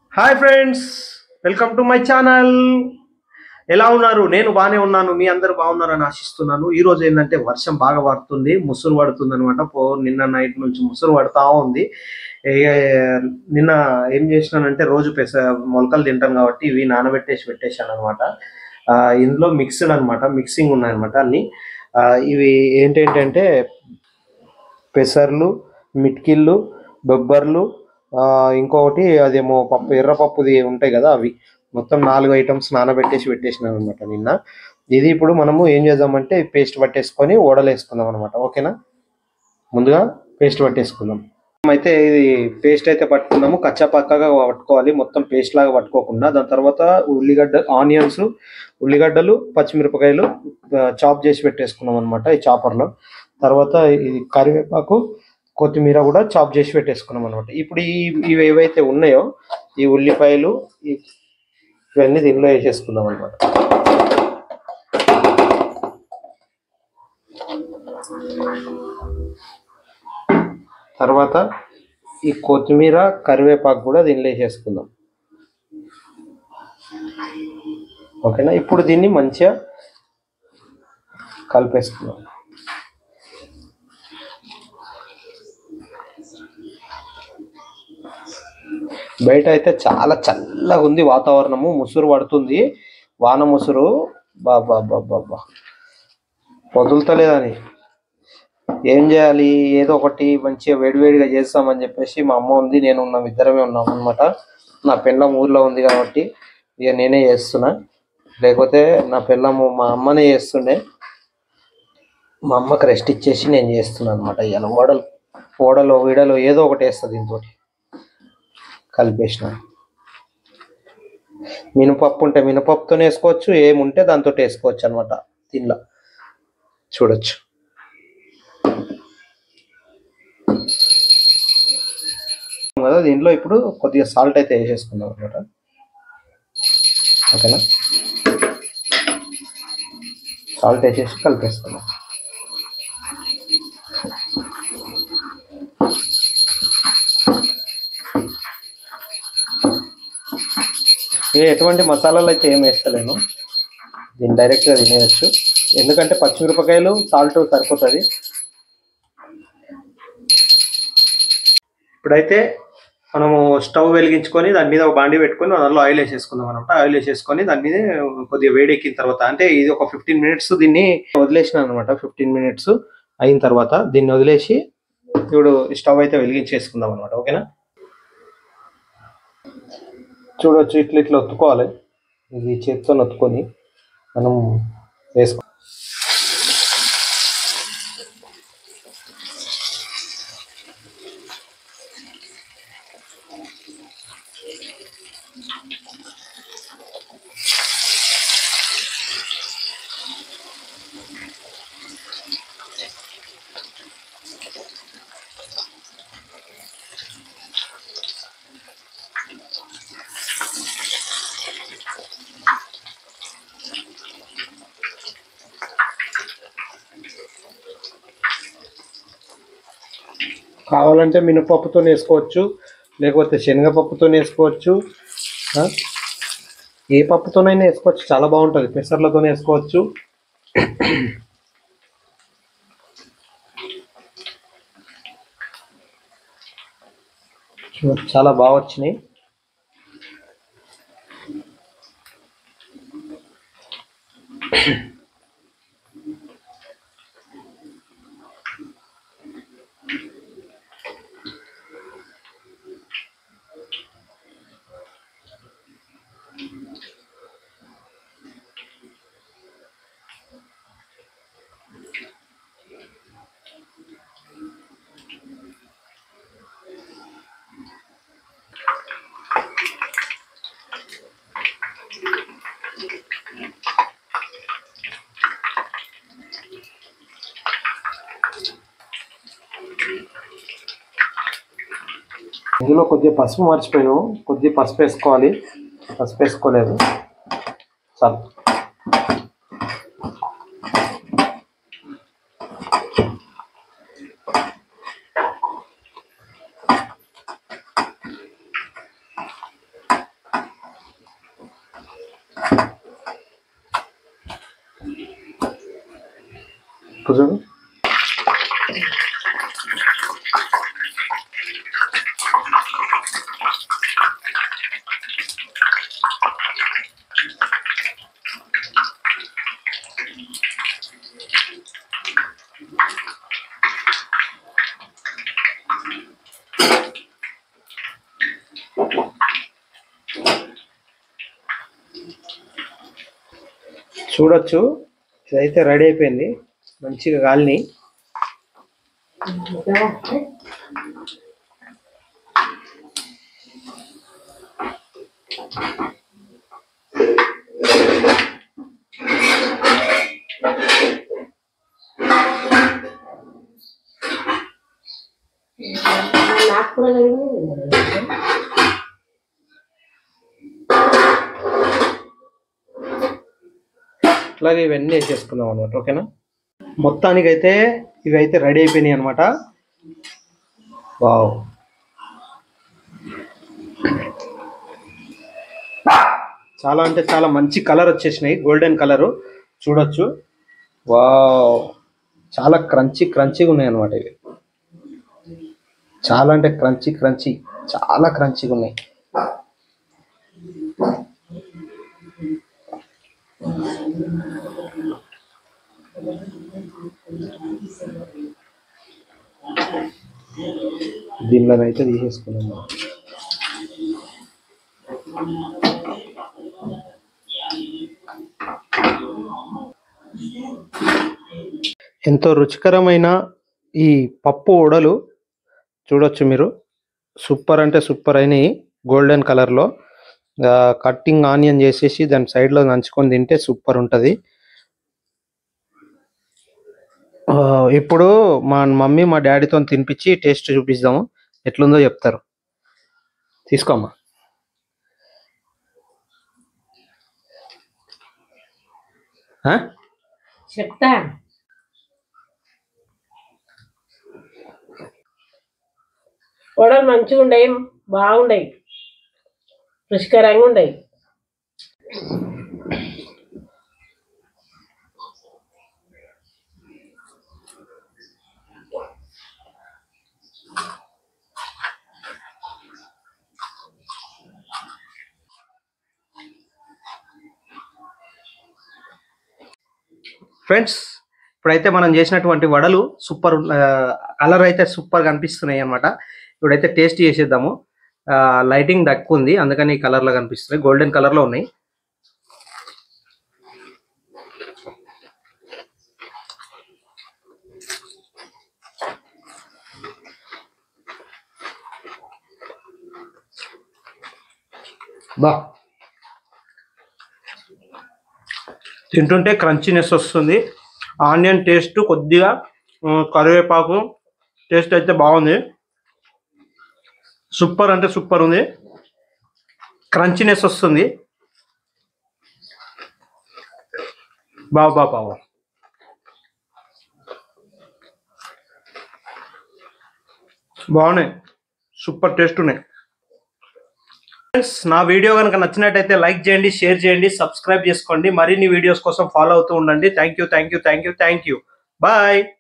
Hi friends welcome to my channel ఎలా ఉన్నారు నేను బాగానే ఉన్నాను మీ అందరు బాగున్నారని ఆశిస్తున్నాను ఈ రోజు ఏంటంటే వర్షం బాగా పడుతుంది ముసురు పడుతుంది అనమాట పో నిన్న నైట్ నుంచి ముసురు పడుతూ ఉంది ఏ- నిన్న ఏం చేసినానంటే రోజు పెస మొలకలు తింటాను కాబట్టి ఇవి నానబెట్టేసి పెట్టేశాను అనమాట ఇందులో మిక్స్డ్ అన్నమాట మిక్సింగ్ ఉన్నాయన్నమాట అన్ని ఆ, ఇవి ఏంటంటే పెసర్లు మిట్కిళ్ళు బొబ్బర్లు ఆ, ఇంకొకటి అదేమో పప్పు ఎర్రపప్పుది ఉంటాయి కదా అవి మొత్తం నాలుగు ఐటమ్స్ నానబెట్టేసి పెట్టేసినాను అనమాట నిన్న ఇది ఇప్పుడు మనము ఏం చేద్దామంటే పేస్ట్ పట్టేసుకొని ఓడలేసుకుందాం అనమాట ఓకేనా ముందుగా పేస్ట్ పట్టేసుకుందాం అయితే ఇది పేస్ట్ అయితే పట్టుకుందాము కచ్చా పక్కగా పట్టుకోవాలి మొత్తం పేస్ట్ లాగా పట్టుకోకుండా దాని తర్వాత ఉల్లిగడ్డ ఆనియన్స్ ఉల్లిగడ్డలు పచ్చిమిరపకాయలు చాప్ చేసి పెట్టేసుకున్నాం అనమాట ఈ చాపర్లో తర్వాత ఇది కరివేపాకు కొత్తిమీర కూడా చాప్ చేసి పెట్టేసుకున్నాం అనమాట ఇప్పుడు ఈ ఇవి ఏవైతే ఉన్నాయో ఈ ఉల్లిపాయలు ఈ ఇవన్నీ దీనిలో వేసేసుకుందాం అనమాట తర్వాత ఈ కొత్తిమీర కరివేపాకు కూడా దీనిలో వేసేసుకుందాం ఓకేనా ఇప్పుడు దీన్ని మంచిగా కలిపేసుకుందాం బయట అయితే చాలా చల్లగా ఉంది వాతావరణము ముసురు పడుతుంది వాన ముసురు బాబా బాబా వదులుతలేదని ఏం చేయాలి ఏదో ఒకటి మంచిగా వేడివేడిగా చేస్తామని చెప్పేసి మా అమ్మ ఉంది నేను ఉన్నాం ఇద్దరమే ఉన్నాం అనమాట నా పెళ్ళం ఊర్లో ఉంది కాబట్టి ఇక నేనే చేస్తున్నా లేకపోతే నా పెళ్ళము మా అమ్మనే చేస్తుండే మా అమ్మకి రెస్ట్ ఇచ్చేసి నేను చేస్తున్నాను అనమాట ఇవాళ ఓడలు ఓడలో వీడలో ఏదో ఒకటి వేస్తుంది దీంతో కలిపేసిన మినపప్పు ఉంటే మినపప్పుతో వేసుకోవచ్చు ఏముంటే దాంతో వేసుకోవచ్చు అనమాట దీనిలో చూడొచ్చు కదా దీంట్లో ఇప్పుడు కొద్దిగా సాల్ట్ అయితే వేసేసుకుందాం అనమాట ఓకేనా సాల్ట్ వేసేసి కలిపేసుకుందాం ఏ ఎటువంటి మసాలాలు అయితే ఏం వేస్తలేను దీన్ని డైరెక్ట్గా తినేయచ్చు ఎందుకంటే పచ్చిమిరపకాయలు సాల్ట్ సరిపోతుంది ఇప్పుడైతే మనము స్టవ్ వెలిగించుకొని దాని మీద ఒక బాండి పెట్టుకొని దానిలో ఆయిల్ వేసేసుకుందాం అనమాట ఆయిల్ వేసేసుకొని దాని మీద కొద్దిగా వేడెక్కిన తర్వాత అంటే ఇది ఒక ఫిఫ్టీన్ మినిట్స్ దీన్ని వదిలేసిన అనమాట ఫిఫ్టీన్ మినిట్స్ అయిన తర్వాత దీన్ని వదిలేసి ఇప్పుడు స్టవ్ అయితే వెలిగించేసుకుందాం అనమాట ఓకేనా చూడొచ్చు ఇట్లా ఇట్లా ఒత్తుకోవాలి ఇది చేతితో ఒత్తుకొని మనం వేసుకో కావాలంటే మినపప్పుతో వేసుకోవచ్చు లేకపోతే శనగపప్పుతో వేసుకోవచ్చు ఆ? ఏ పప్పుతోనైనా వేసుకోవచ్చు చాలా బాగుంటుంది పెసర్లతో వేసుకోవచ్చు చూడు, చాలా బాగా వచ్చినాయి ఇందులో కొద్దిగా పసుపు మర్చిపోయాను కొద్దిగా పసుపు వేసుకోవాలి పసుపు వేసుకోలేదు చాలు ఇప్పుడు చూడు చూడొచ్చు ఇదైతే రెడీ అయిపోయింది మంచిగా గాలిని నాకు కూడా లేదు. అట్లాగే ఇవన్నీ వేసేసుకున్నాం అనమాట ఓకేనా మొత్తానికైతే ఇవి అయితే రెడీ అయిపోయినాయి అనమాట వావ్ చాలా అంటే చాలా మంచి కలర్ వచ్చేసినాయి గోల్డెన్ కలరు చూడొచ్చు వావ్ చాలా క్రంచీ క్రంచీగా ఉన్నాయి అనమాట ఇవి చాలా అంటే క్రంచీ క్రంచీ చాలా క్రంచీగా ఉన్నాయి దీనిలోనైతే తీసేసుకున్నాం మనం. ఎంతో రుచికరమైన ఈ పప్పు ఉడలు చూడొచ్చు మీరు సూపర్ అంటే సూపర్ అయినాయి గోల్డెన్ కలర్లో కట్టింగ్ ఆనియన్ చేసేసి దాని సైడ్లో నంచుకొని తింటే సూపర్ ఉంటుంది ఆ, ఇప్పుడు మా మమ్మీ మా డాడీతో తినిపించి టేస్ట్ చూపిస్తాము ఎట్లుందో చెప్తారు తీసుకోమ్మా ఆ? చెప్తా వడలు మంచిగా ఉండయి బాగుండయి రుచికరంగా ఉండయి ఫ్రెండ్స్ ఇప్పుడైతే మనం చేసినటువంటి వడలు సూపర్ కలర్ అయితే సూపర్ కనిపిస్తున్నాయి అన్నమాట ఇప్పుడైతే టేస్ట్ చేసేద్దాము లైటింగ్ తక్కువ ఉంది అందుకని ఈ కలర్ లో కనిపిస్తున్నాయి గోల్డెన్ కలర్ లో ఉన్నాయి బా తింటుంటే క్రంచీనెస్ వస్తుంది ఆనియన్ టేస్ట్ కొద్దిగా ఉమ్, కరివేపాకు టేస్ట్ అయితే బాగుంది సూపర్ అంటే సూపర్ ఉంది క్రంచీనెస్ వస్తుంది బాబా బాబా బాబా బాగున్నాయి సూపర్ టేస్ట్ ఉన్నాయి ఫ్రెండ్స్ నా వీడియో కనుక నచ్చినట్టయితే లైక్ చేయండి షేర్ చేయండి సబ్స్క్రైబ్ చేసుకోండి మరిన్ని వీడియోస్ కోసం ఫాలో అవుతూ ఉండండి thank you thank you thank you thank you bye